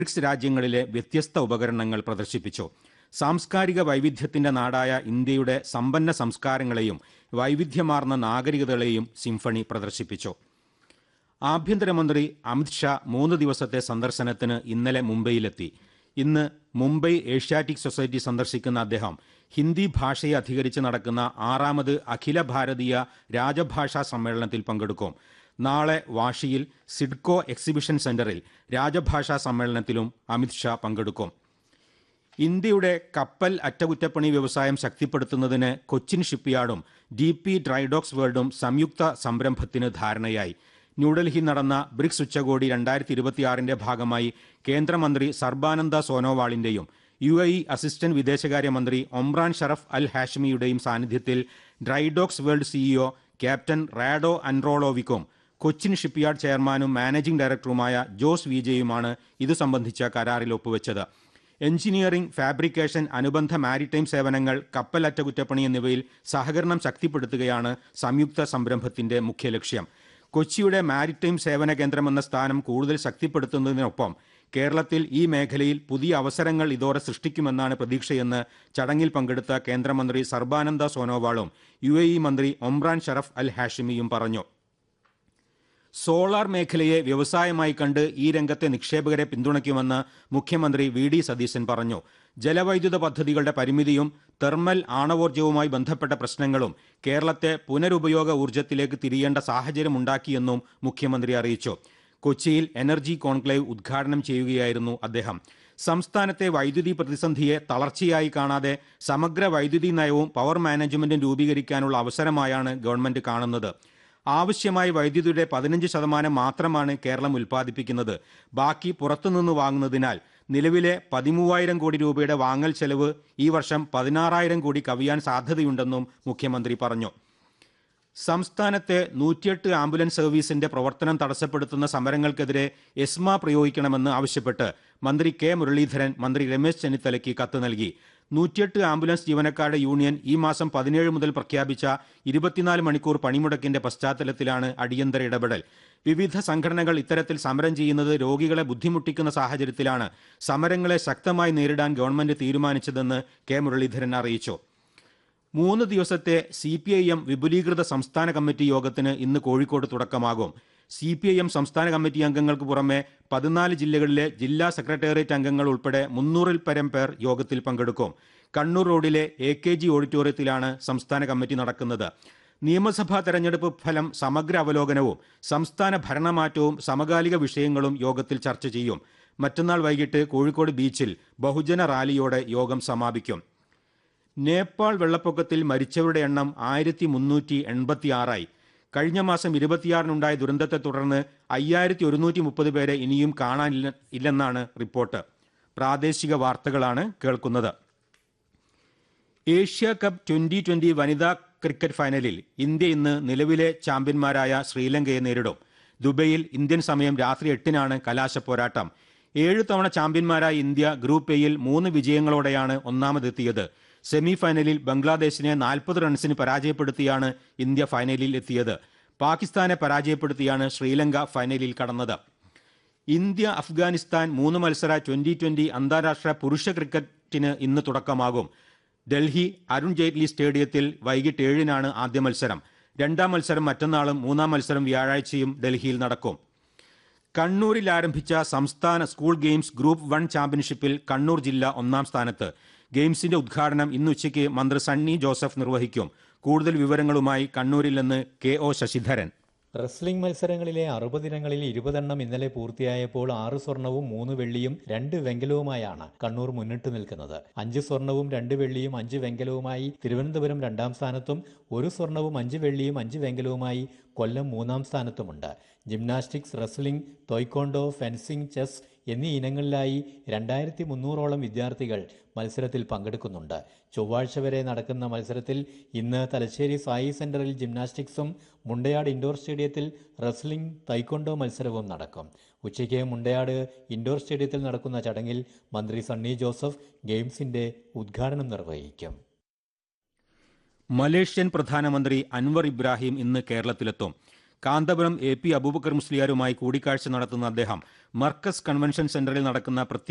BRICS രാജ്യങ്ങളിലെ വ്യത്യസ്ത ഉപകരണങ്ങൾ പ്രദർശിപ്പിച്ചു സാംസ്കാരിക വൈവിധ്യത്തിന്റെ നാടായ ഇന്ത്യയുടെ സമ്പന്ന സംസ്കാരങ്ങളെയും വൈവിധ്യമാർന്ന നാഗരികതകളെയും സിംഫണി പ്രദർശിപ്പിച്ചു ആഭ്യന്തരമന്ത്രി അമിത്ഷാ മൂന്ന് ദിവസത്തെ സന്ദർശനത്തിന് ഇന്നലെ മുംബൈയിലെത്തി ഇന്ന് മുംബൈ ഏഷ്യാറ്റിക് സൊസൈറ്റി സന്ദർശിക്കുന്ന അദ്ദേഹം ഹിന്ദി ഭാഷയെ അധികരിച്ച് നടക്കുന്ന ആറാമത് അഖില ഭാരതീയ രാജഭാഷാ സമ്മേളനത്തിൽ പങ്കെടുക്കും നാളെ വാഷിയിൽ സിഡ്കോ എക്സിബിഷൻ സെന്ററിൽ രാജഭാഷാ സമ്മേളനത്തിലും അമിത്ഷാ പങ്കെടുക്കും ഇന്ത്യയുടെ കപ്പൽ അറ്റകുറ്റപ്പണി വ്യവസായം ശക്തിപ്പെടുത്തുന്നതിന് കൊച്ചിൻ ഷിപ്പ്യാർഡും ഡി പി ഡ്രൈഡോക്സ് വേൾഡും സംയുക്ത സംരംഭത്തിന് ധാരണയായി ന്യൂഡൽഹിയിൽ നടന്ന ബ്രിക്സ് ഉച്ചകോടി രണ്ടായിരത്തി ഇരുപത്തിയാറിന്റെ ഭാഗമായി കേന്ദ്രമന്ത്രി സർബാനന്ദ സോനോവാളിന്റെയും യു എ ഇ അസിസ്റ്റന്റ് വിദേശകാര്യമന്ത്രി ഒമ്രാൻ ഷറഫ് അൽ ഹാഷ്മിയുടെയും സാന്നിധ്യത്തിൽ drydocks world CEO captain Rado അൻറോളോവിക്കും കൊച്ചിൻ ഷിപ്പ്യാർഡ് ചെയർമാനും മാനേജിംഗ് ഡയറക്ടറുമായ ജോസ് വിജയുമാണ് ഇതു സംബന്ധിച്ച കരാറിൽ ഒപ്പുവെച്ചത് എഞ്ചിനീയറിംഗ് ഫാബ്രിക്കേഷൻ അനുബന്ധ മാരിടൈം സേവനങ്ങൾ കപ്പൽ അറ്റകുറ്റപ്പണി എന്നിവയിൽ സഹകരണം ശക്തിപ്പെടുത്തുകയാണ് സംയുക്ത സംരംഭത്തിന്റെ മുഖ്യ ലക്ഷ്യം കൊച്ചിയുടെ മാരിടൈം സേവന കേന്ദ്രമെന്ന സ്ഥാനം കൂടുതൽ ശക്തിപ്പെടുത്തുന്നതിനൊപ്പം കേരളത്തിൽ ഈ മേഖലയിൽ പുതിയ അവസരങ്ങൾ ഇതോടെ സൃഷ്ടിക്കുമെന്നാണ് പ്രതീക്ഷയെന്ന് ചടങ്ങിൽ പങ്കെടുത്ത കേന്ദ്രമന്ത്രി സർബാനന്ദ സോനോവാളും യു എ ഇ മന്ത്രി ഒമ്രാൻ ഷറഫ് അൽ ഹാഷിമിയും പറഞ്ഞു സോളാർ മേഖലയെ വ്യവസായമായി കണ്ട് ഈ രംഗത്തെ നിക്ഷേപകരെ പിന്തുണയ്ക്കുമെന്ന് മുഖ്യമന്ത്രി വി ഡി സതീശൻ പറഞ്ഞു ജലവൈദ്യുത പദ്ധതികളുടെ പരിമിതിയും തെർമൽ ആണവോർജ്ജവുമായി ബന്ധപ്പെട്ട പ്രശ്നങ്ങളും കേരളത്തെ പുനരുപയോഗ ഊർജ്ജത്തിലേക്ക് തിരിയേണ്ട സാഹചര്യമുണ്ടാക്കിയെന്നും മുഖ്യമന്ത്രി അറിയിച്ചു കൊച്ചിയിൽ എനർജി കോൺക്ലേവ് ഉദ്ഘാടനം ചെയ്യുകയായിരുന്നു അദ്ദേഹം സംസ്ഥാനത്തെ വൈദ്യുതി പ്രതിസന്ധിയെ തളർച്ചയായി കാണാതെ സമഗ്ര വൈദ്യുതി നയവും പവർ മാനേജ്മെന്റും രൂപീകരിക്കാനുള്ള അവസരമായാണ് ഗവൺമെന്റ് കാണുന്നത് ആവശ്യമായ വൈദ്യുതിയുടെ പതിനഞ്ച് ശതമാനം മാത്രമാണ് കേരളം ഉൽപ്പാദിപ്പിക്കുന്നത് ബാക്കി പുറത്തുനിന്ന് വാങ്ങുന്നതിനാൽ നിലവിലെ പതിമൂവായിരം കോടി രൂപയുടെ വാങ്ങൽ ചെലവ് ഈ വർഷം പതിനാറായിരം കോടി കവിയാൻ സാധ്യതയുണ്ടെന്നും മുഖ്യമന്ത്രി പറഞ്ഞു സംസ്ഥാനത്തെ നൂറ്റിയെട്ട് ആംബുലൻസ് സർവീസിന്റെ പ്രവർത്തനം തടസ്സപ്പെടുത്തുന്ന സമരങ്ങൾക്കെതിരെ എസ്മ പ്രയോഗിക്കണമെന്ന് ആവശ്യപ്പെട്ട് മന്ത്രി കെ മുരളീധരൻ മന്ത്രി രമേശ് ചെന്നിത്തലയ്ക്ക് കത്ത് നൽകി നൂറ്റിയെട്ട് ആംബുലൻസ് ജീവനക്കാരുടെ യൂണിയൻ ഈ മാസം പതിനേഴ് മുതൽ പ്രഖ്യാപിച്ച ഇരുപത്തിനാല് മണിക്കൂർ പണിമുടക്കിന്റെ പശ്ചാത്തലത്തിലാണ് അടിയന്തര ഇടപെടൽ വിവിധ സംഘടനകൾ ഇത്തരത്തിൽ സമരം ചെയ്യുന്നത് രോഗികളെ ബുദ്ധിമുട്ടിക്കുന്ന സാഹചര്യത്തിലാണ് സമരങ്ങളെ ശക്തമായി നേരിടാൻ ഗവൺമെന്റ് തീരുമാനിച്ചതെന്ന് കെ മുരളീധരൻ അറിയിച്ചു മൂന്ന് ദിവസത്തെ സി പി ഐ എം വിപുലീകൃത സംസ്ഥാന കമ്മിറ്റി യോഗത്തിന് ഇന്ന് കോഴിക്കോട് തുടക്കമാകും സി പി ഐ എം സംസ്ഥാന കമ്മിറ്റി അംഗങ്ങൾക്ക് പുറമെ പതിനാല് ജില്ലകളിലെ ജില്ലാ സെക്രട്ടേറിയറ്റ് അംഗങ്ങൾ ഉൾപ്പെടെ മുന്നൂറിൽ പരം പേർ യോഗത്തിൽ പങ്കെടുക്കും കണ്ണൂർ റോഡിലെ എ കെ ജി ഓഡിറ്റോറിയത്തിലാണ് സംസ്ഥാന കമ്മിറ്റി നടക്കുന്നത് നിയമസഭാ തെരഞ്ഞെടുപ്പ് ഫലം സമഗ്ര അവലോകനവും സംസ്ഥാന ഭരണമാറ്റവും സമകാലിക വിഷയങ്ങളും യോഗത്തിൽ ചർച്ച ചെയ്യും മറ്റന്നാൾ വൈകിട്ട് കോഴിക്കോട് ബീച്ചിൽ ബഹുജന റാലിയോടെ യോഗം സമാപിക്കും നേപ്പാൾ വെള്ളപ്പൊക്കത്തിൽ മരിച്ചവരുടെ എണ്ണം ആയിരത്തി മുന്നൂറ്റി എൺപത്തി ആറായി കഴിഞ്ഞ മാസം ഇരുപത്തിയാറിനുണ്ടായ ദുരന്തത്തെ തുടർന്ന് അയ്യായിരത്തി ഒരുന്നൂറ്റി മുപ്പത് പേരെ ഇനിയും കാണാനില്ല ഇല്ലെന്നാണ് റിപ്പോർട്ട് പ്രാദേശിക വാർത്തകളാണ് കേൾക്കുന്നത് ഏഷ്യ കപ്പ് ട്വന്റി ട്വന്റി വനിതാ ക്രിക്കറ്റ് ഫൈനലിൽ ഇന്ത്യ ഇന്ന് നിലവിലെ ചാമ്പ്യന്മാരായ ശ്രീലങ്കയെ നേരിടും ദുബൈയിൽ ഇന്ത്യൻ സമയം രാത്രി എട്ടിനാണ് കലാശ പോരാട്ടം ഏഴ് തവണ ചാമ്പ്യന്മാരായ ഇന്ത്യ ഗ്രൂപ്പ് എയിൽ മൂന്ന് വിജയങ്ങളോടെയാണ് ഒന്നാമതെത്തിയത് സെമി ഫൈനലിൽ ബംഗ്ലാദേശിനെ നാൽപ്പത് റൺസിന് പരാജയപ്പെടുത്തിയാണ് ഇന്ത്യ ഫൈനലിൽ എത്തിയത് പാകിസ്ഥാനെ പരാജയപ്പെടുത്തിയാണ് ശ്രീലങ്ക ഫൈനലിൽ കടന്നത് ഇന്ത്യ അഫ്ഗാനിസ്ഥാൻ മൂന്ന് മത്സര ട്വന്റി ട്വന്റി അന്താരാഷ്ട്ര പുരുഷ ക്രിക്കറ്റിന് ഇന്ന് തുടക്കമാകും ഡൽഹി അരുൺ ജെയ്റ്റ്ലി സ്റ്റേഡിയത്തിൽ വൈകിട്ട് ഏഴിനാണ് ആദ്യ മത്സരം രണ്ടാം മത്സരം മറ്റന്നാളും മൂന്നാം മത്സരം വ്യാഴാഴ്ചയും ഡൽഹിയിൽ നടക്കും കണ്ണൂരിൽ ആരംഭിച്ച സംസ്ഥാന സ്കൂൾ ഗെയിംസ് ഗ്രൂപ്പ് വൺ ചാമ്പ്യൻഷിപ്പിൽ കണ്ണൂർ ജില്ല ഒന്നാം സ്ഥാനത്ത് ഗെയിംസിന്റെ ഉദ്ഘാടനം ഇന്ന് ഉച്ചയ്ക്ക് മന്ത്രി സണ്ണി ജോസഫ് നിർവഹിക്കും കൂടുതൽ വിവരങ്ങളുമായി കണ്ണൂരിൽ നിന്ന് കെ ഒ ശശിധരൻ റെസ്ലിംഗ് മത്സരങ്ങളിലെ അറുപതിനങ്ങളിൽ ഇരുപതെണ്ണം ഇന്നലെ പൂർത്തിയായപ്പോൾ ആറ് സ്വർണവും മൂന്ന് വെള്ളിയും രണ്ട് വെങ്കലവുമായാണ് കണ്ണൂർ മുന്നിട്ട് നിൽക്കുന്നത് അഞ്ച് സ്വർണവും രണ്ട് വെള്ളിയും അഞ്ച് വെങ്കലവുമായി തിരുവനന്തപുരം രണ്ടാം സ്ഥാനത്തും ഒരു സ്വർണവും അഞ്ച് വെള്ളിയും അഞ്ച് വെങ്കലവുമായി കൊല്ലം മൂന്നാം സ്ഥാനത്തുമുണ്ട് gymnastics wrestling taekwondo fencing chess എന്നീ ഇനങ്ങളിലായി രണ്ടായിരത്തി മുന്നൂറോളം വിദ്യാർത്ഥികൾ മത്സരത്തിൽ പങ്കെടുക്കുന്നുണ്ട് ചൊവ്വാഴ്ച വരെ നടക്കുന്ന മത്സരത്തിൽ ഇന്ന് തലശ്ശേരി സായി സെന്ററിൽ ജിംനാസ്റ്റിക്സും മുണ്ടയാട് ഇൻഡോർ സ്റ്റേഡിയത്തിൽ റെസ്ലിംഗ് തൈക്കൊണ്ടോ മത്സരവും നടക്കും ഉച്ചയ്ക്ക് മുണ്ടയാട് ഇൻഡോർ സ്റ്റേഡിയത്തിൽ നടക്കുന്ന ചടങ്ങിൽ മന്ത്രി സണ്ണി ജോസഫ് ഗെയിംസിന്റെ ഉദ്ഘാടനം നിർവഹിക്കും മലേഷ്യൻ പ്രധാനമന്ത്രി അൻവർ ഇബ്രാഹിം ഇന്ന് കേരളത്തിലെത്തും കാന്തപുരം എ പി അബൂബക്കർ മുസ്ലിയാരുമായി കൂടിക്കാഴ്ച നടത്തുന്ന അദ്ദേഹം മർക്കസ് കൺവെൻഷൻ സെന്ററിൽ നടക്കുന്ന പ്രത്യേക